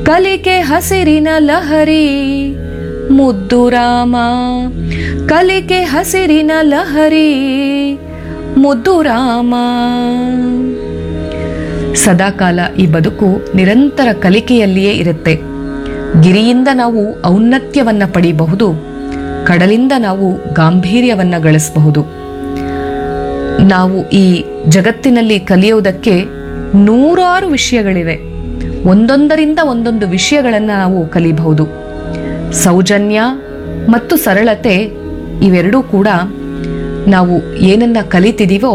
ಕಲಿಕೆ ಹಸಿರಿನ ಲಹರಿ ಮುದ್ದು ರಾಮ ಕಲಿಕೆ ಹಸಿರಿನ ಲಹರಿ ಮುದ್ದು ರಾಮ ಸದಾಕಾಲ ಈ ಬದುಕು ನಿರಂತರ ಕಲಿಕೆಯಲ್ಲಿಯೇ ಇರುತ್ತೆ ಗಿರಿಯಿಂದ ನಾವು ಔನ್ನತ್ಯವನ್ನ ಪಡೆಯಬಹುದು ಕಡಲಿಂದ ನಾವು ಗಾಂಭೀರ್ಯವನ್ನ ಗಳಿಸಬಹುದು ನಾವು ಈ ಜಗತ್ತಿನಲ್ಲಿ ಕಲಿಯುವುದಕ್ಕೆ ನೂರಾರು ವಿಷಯಗಳಿವೆ ಒಂದೊಂದರಿಂದ ಒಂದೊಂದು ವಿಷಯಗಳನ್ನು ನಾವು ಕಲಿಬಹುದು ಸೌಜನ್ಯ ಮತ್ತು ಸರಳತೆ ಇವೆರಡೂ ಕೂಡ ನಾವು ಏನನ್ನ ಕಲಿತಿದೀವೋ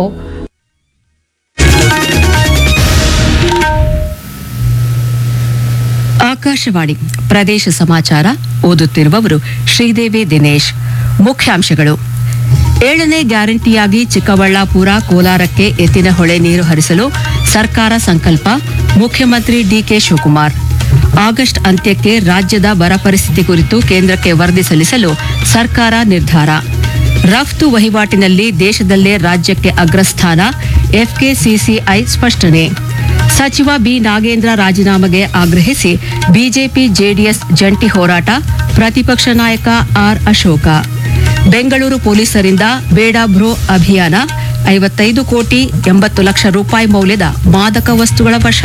ಆಕಾಶವಾಣಿ ಪ್ರದೇಶ ಸಮಾಚಾರ ಓದುತ್ತಿರುವವರು ಶ್ರೀದೇವಿ ದಿನೇಶ್ ಮುಖ್ಯಾಂಶಗಳು ಏಳನೇ ಗ್ಯಾರಂಟಿಯಾಗಿ ಚಿಕ್ಕಬಳ್ಳಾಪುರ ಕೋಲಾರಕ್ಕೆ ಎತ್ತಿನ ಹೊಳೆ ನೀರು ಹರಿಸಲು ಸರ್ಕಾರ ಸಂಕಲ್ಪ ಮುಖ್ಯಮಂತ್ರಿ ಡಿಕೆ ಶಿವಕುಮಾರ್ ಆಗಸ್ಟ್ ಅಂತ್ಯಕ್ಕೆ ರಾಜ್ಯದ ಬರ ಪರಿಸ್ಥಿತಿ ಕುರಿತು ಕೇಂದ್ರಕ್ಕೆ ವರದಿ ಸಲ್ಲಿಸಲು ಸರ್ಕಾರ ನಿರ್ಧಾರ ರಫ್ತು ವಹಿವಾಟಿನಲ್ಲಿ ದೇಶದಲ್ಲೇ ರಾಜ್ಯಕ್ಕೆ ಅಗ್ರಸ್ಥಾನ ಎಫ್ಕೆಸಿಸಿಐ ಸ್ಪಷ್ಟನೆ ಸಚಿವ ಬಿ ನಾಗೇಂದ್ರ ರಾಜೀನಾಮೆಗೆ ಆಗ್ರಹಿಸಿ ಬಿಜೆಪಿ ಜೆಡಿಎಸ್ ಜಂಟಿ ಹೋರಾಟ ಪ್ರತಿಪಕ್ಷ ನಾಯಕ ಆರ್ ಅಶೋಕ ಬೆಂಗಳೂರು ಪೊಲೀಸರಿಂದ ಬೇಡ ಬ್ರೋ ಅಭಿಯಾನ ಐವತ್ತೈದು ಕೋಟಿ ಎಂಬತ್ತು ಲಕ್ಷ ರೂಪಾಯಿ ಮೌಲ್ಯದ ಮಾದಕ ವಸ್ತುಗಳ ವಶ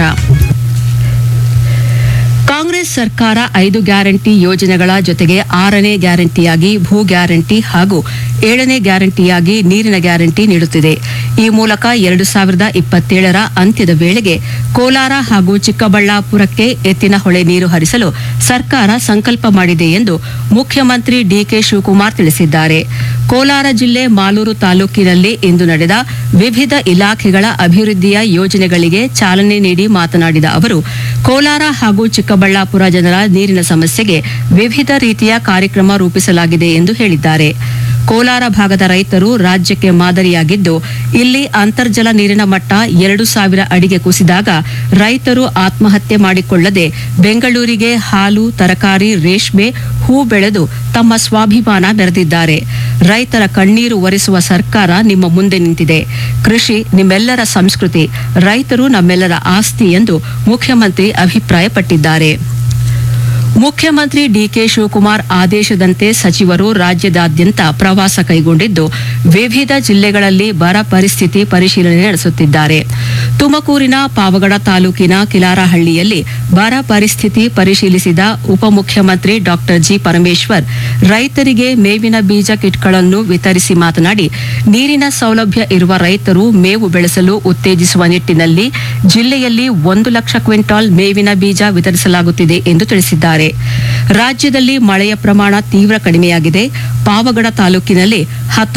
ಕಾಂಗ್ರೆಸ್ ಸರ್ಕಾರ ಐದು ಗ್ಯಾರಂಟಿ ಯೋಜನೆಗಳ ಜೊತೆಗೆ ಆರನೇ ಗ್ಯಾರಂಟಿಯಾಗಿ ಭೂ ಗ್ಯಾರಂಟಿ ಹಾಗೂ ಏಳನೇ ಗ್ಯಾರಂಟಿಯಾಗಿ ನೀರಿನ ಗ್ಯಾರಂಟಿ ನೀಡುತ್ತಿದೆ ಈ ಮೂಲಕ ಎರಡು ಸಾವಿರದ ಇಪ್ಪತ್ತೇಳರ ಅಂತ್ಯದ ವೇಳೆಗೆ ಕೋಲಾರ ಹಾಗೂ ಚಿಕ್ಕಬಳ್ಳಾಪುರಕ್ಕೆ ಎತ್ತಿನ ಹೊಳೆ ನೀರು ಹರಿಸಲು ಸರ್ಕಾರ ಸಂಕಲ್ಪ ಮಾಡಿದೆ ಎಂದು ಮುಖ್ಯಮಂತ್ರಿ ಡಿಕೆ ಶಿವಕುಮಾರ್ ತಿಳಿಸಿದ್ದಾರೆ ಕೋಲಾರ ಜಿಲ್ಲೆ ಮಾಲೂರು ತಾಲೂಕಿನಲ್ಲಿ ಇಂದು ನಡೆದ ವಿವಿಧ ಇಲಾಖೆಗಳ ಅಭಿವೃದ್ಧಿಯ ಯೋಜನೆಗಳಿಗೆ ಚಾಲನೆ ನೀಡಿ ಮಾತನಾಡಿದ ಅವರು ಕೋಲಾರ ಹಾಗೂ ಚಿಕ್ಕಬಳ್ಳಾಪುರ ಜನರ ನೀರಿನ ಸಮಸ್ಯೆಗೆ ವಿವಿಧ ರೀತಿಯ ಕಾರ್ಯಕ್ರಮ ರೂಪಿಸಲಾಗಿದೆ ಎಂದು ಹೇಳಿದ್ದಾರೆ ಕೋಲಾರ ಭಾಗದ ರೈತರು ರಾಜ್ಯಕ್ಕೆ ಮಾದರಿಯಾಗಿದ್ದು ಇಲ್ಲಿ ಅಂತರ್ಜಲ ನೀರಿನ ಮಟ್ಟ ಎರಡು ಸಾವಿರ ಅಡಿಗೆ ಕುಸಿದಾಗ ರೈತರು ಆತ್ಮಹತ್ಯೆ ಮಾಡಿಕೊಳ್ಳದೆ ಬೆಂಗಳೂರಿಗೆ ಹಾಲು ತರಕಾರಿ ರೇಷ್ಮೆ ಹೂ ಬೆಳೆದು ತಮ್ಮ ಸ್ವಾಭಿಮಾನ ಮೆರೆದಿದ್ದಾರೆ ರೈತರ ಕಣ್ಣೀರು ಒರೆಸುವ ಸರ್ಕಾರ ನಿಮ್ಮ ಮುಂದೆ ನಿಂತಿದೆ ಕೃಷಿ ನಿಮ್ಮೆಲ್ಲರ ಸಂಸ್ಕೃತಿ ರೈತರು ನಮ್ಮೆಲ್ಲರ ಆಸ್ತಿ ಎಂದು ಮುಖ್ಯಮಂತ್ರಿ ಅಭಿಪ್ರಾಯಪಟ್ಟಿದ್ದಾರೆ ಮುಖ್ಯಮಂತ್ರಿ ಡಿಕೆ ಶಿವಕುಮಾರ್ ಆದೇಶದಂತೆ ಸಚಿವರು ರಾಜ್ಯದಾದ್ಯಂತ ಪ್ರವಾಸ ಕೈಗೊಂಡಿದ್ದು ವಿವಿಧ ಜಿಲ್ಲೆಗಳಲ್ಲಿ ಬರ ಪರಿಸ್ಥಿತಿ ಪರಿಶೀಲನೆ ನಡೆಸುತ್ತಿದ್ದಾರೆ ತುಮಕೂರಿನ ಪಾವಗಡ ತಾಲೂಕಿನ ಕಿಲಾರಹಳ್ಳಿಯಲ್ಲಿ ಬರ ಪರಿಸ್ಥಿತಿ ಪರಿಶೀಲಿಸಿದ ಉಪಮುಖ್ಯಮಂತ್ರಿ ಡಾಕ್ಟರ್ ಜಿ ಪರಮೇಶ್ವರ್ ರೈತರಿಗೆ ಮೇವಿನ ಬೀಜ ಕಿಟ್ಗಳನ್ನು ವಿತರಿಸಿ ಮಾತನಾಡಿ ನೀರಿನ ಸೌಲಭ್ಯ ಇರುವ ರೈತರು ಮೇವು ಬೆಳೆಸಲು ಉತ್ತೇಜಿಸುವ ನಿಟ್ಟಿನಲ್ಲಿ ಜಿಲ್ಲೆಯಲ್ಲಿ ಒಂದು ಲಕ್ಷ ಕ್ವಿಂಟಾಲ್ ಮೇವಿನ ಬೀಜ ವಿತರಿಸಲಾಗುತ್ತಿದೆ ಎಂದು ತಿಳಿಸಿದ್ದಾರೆ ರಾಜ್ಯದಲ್ಲಿ ಮಳೆಯ ಪ್ರಮಾಣ ತೀವ್ರ ಕಡಿಮೆಯಾಗಿದೆ ಪಾವಗಡ ತಾಲೂಕಿನಲ್ಲಿ ಹತ್ತು